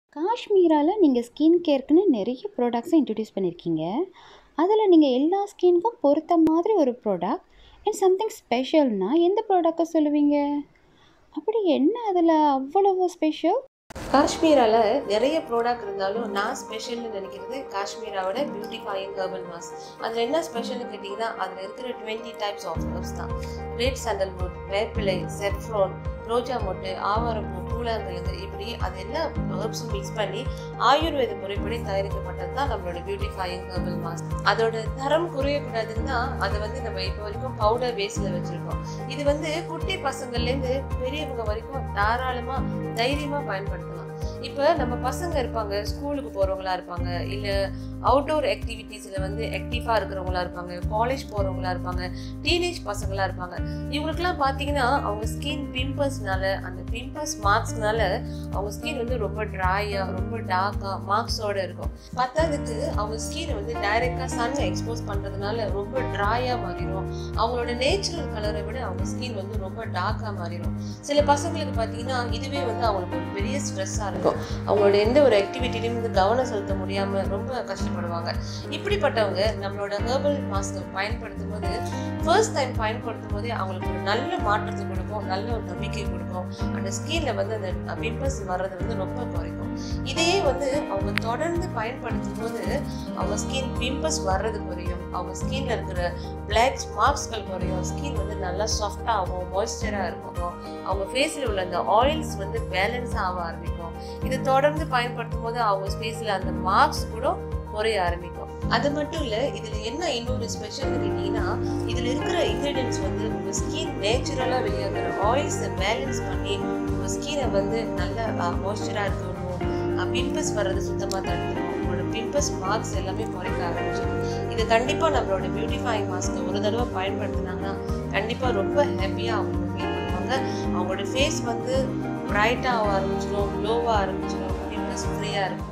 காஷ்மீராவில் நீங்கள் ஸ்கின் கேருக்குன்னு நிறைய ப்ராடக்ட்ஸை இன்ட்ரடியூஸ் பண்ணியிருக்கீங்க அதில் நீங்கள் எல்லா ஸ்கின்க்கும் பொறுத்த மாதிரி ஒரு ப்ராடக்ட் அண்ட் சம்திங் ஸ்பெஷல்னா எந்த ப்ராடக்டை சொல்லுவீங்க அப்படி என்ன அதில் அவ்வளவு ஸ்பெஷல் காஷ்மீரால நிறைய ப்ராடக்ட் இருந்தாலும் நான் ஸ்பெஷல்னு நினைக்கிறது காஷ்மீராவோட பியூட்டிஃபையிங் ஹெர்பல் மாஸ்க் அதில் என்ன ஸ்பெஷல்னு கேட்டிங்கன்னா அதில் இருக்கிற டுவெண்ட்டி டைப்ஸ் ஆஃப் ஹெர்ப்ஸ் தான் ரெட் சண்டல்வுட் வேப்பிலை செஃப்ரோன் ரோஜா மொட்டு ஆவாரம்பூ கூழாங்கழுது இப்படி அது எல்லா ஹெர்ப்ஸும் மிக்ஸ் பண்ணி ஆயுர்வேத முறைப்படி தயாரிக்கப்பட்டது தான் நம்மளோட பியூட்டிஃபையிங் ஹெர்பல் மாஸ்க் அதோட தரம் குறையக்கூடாதுன்னு தான் அதை வந்து நம்ம இப்போ வரைக்கும் பவுடர் பேஸில் வச்சுருக்கோம் இது வந்து குட்டி பசங்கள்லேருந்து பெரியவங்க வரைக்கும் தாராளமாக தைரியமாக பயன்படுத்தலாம் இப்போ நம்ம பசங்க இருப்பாங்க ஸ்கூலுக்கு போகிறவங்களா இருப்பாங்க இல்லை அவுட்டோர் ஆக்டிவிட்டீஸில் வந்து ஆக்டிவாக இருக்கிறவங்களா இருப்பாங்க காலேஜ் போகிறவங்களா இருப்பாங்க டீனேஜ் பசங்களாக இருப்பாங்க இவங்களுக்குலாம் பார்த்தீங்கன்னா அவங்க ஸ்கின் பிம்பிள்ஸ்னால அந்த பிம்பிள்ஸ் மார்க்ஸ்னால அவங்க ஸ்கின் வந்து ரொம்ப ட்ராயாக ரொம்ப டார்க்காக மார்க்ஸோட இருக்கும் பத்தாவதுக்கு அவங்க ஸ்கின் வந்து டைரெக்டாக சன்னை எக்ஸ்போஸ் பண்ணுறதுனால ரொம்ப ட்ராயாக மாறிடும் அவங்களோட நேச்சுரல் கலரை விட அவங்க ஸ்கின் வந்து ரொம்ப டார்க்காக மாறிடும் சில பசங்களுக்கு பார்த்தீங்கன்னா இதுவே வந்து அவங்களுக்கு ஒரு பெரிய ஸ்ட்ரெஸ்ஸாக இருக்கும் அவங்களோட எந்த ஒரு ஆக்டிவிட்டிலையும் வந்து கவனம் செலுத்த முடியாமல் ரொம்ப கஷ்டப்படுவாங்க இப்படிப்பட்டவங்க நம்மளோட ஹெர்பல் மாஸ்கை பயன்படுத்தும் போது ஃபர்ஸ்ட் டைம் பயன்படுத்தும் போதே அவங்களுக்கு ஒரு நல்ல மாற்றத்தை கொடுக்கும் நல்ல ஒரு நம்பிக்கை கொடுக்கும் அந்த ஸ்கின்ல வந்து அந்த பிம்பிள்ஸ் வர்றது வந்து ரொம்ப குறைக்கும் இதையே வந்து அவங்க தொடர்ந்து பயன்படுத்தும் போது அவங்க ஸ்கின் பிம்பிள்ஸ் வர்றது குறையும் அவங்க ஸ்கின்ல இருக்கிற பிளாக் மார்க்ஸ்கள் குறையும் ஸ்கின் வந்து நல்லா சாஃப்டாகும் மாய்ஸ்சராக இருக்கும் அவங்க ஃபேஸில் உள்ள அந்த ஆயில்ஸ் வந்து பேலன்ஸ் ஆக ஆரம்பிக்கும் இது தொடர்ந்து பயன்படுத்தும் போது அவங்க ஃபேஸில் அந்த மார்க்ஸ் கூட குறைய ஆரம்பிக்கும் அது மட்டும் இல்லை இதில் என்ன இன்னொரு ஸ்பெஷல் கேட்டிங்கன்னா இதில் இருக்கிற இன்க்ரீடியன்ஸ் வந்து உங்கள் ஸ்கின் நேச்சுரலாக வெளியாகிற ஆயில்ஸை பேலன்ஸ் பண்ணி உங்கள் ஸ்கினை வந்து நல்ல மாய்ஸ்சராக இருக்கணும் பிம்பிள்ஸ் வர்றது சுத்தமாக தடுத்துடும் உங்களோட பிம்பிள்ஸ் மார்க்ஸ் எல்லாமே குறைக்க ஆரம்பிச்சிடும் இது கண்டிப்பாக நம்மளோட பியூட்டிஃபைங் மாஸ்க்கை ஒரு தடவை பயன்படுத்தினாங்கன்னா கண்டிப்பாக ரொம்ப ஹாப்பியாக அவங்க ஃபீல் பண்ணுவாங்க அவங்களோட ஃபேஸ் வந்து பிரைட்டாக ஆரம்பிச்சிடும் க்ளோவாக ஆரம்பிச்சிடும் பிம்பிள்ஸ் ஃப்ரீயாக இருக்கும்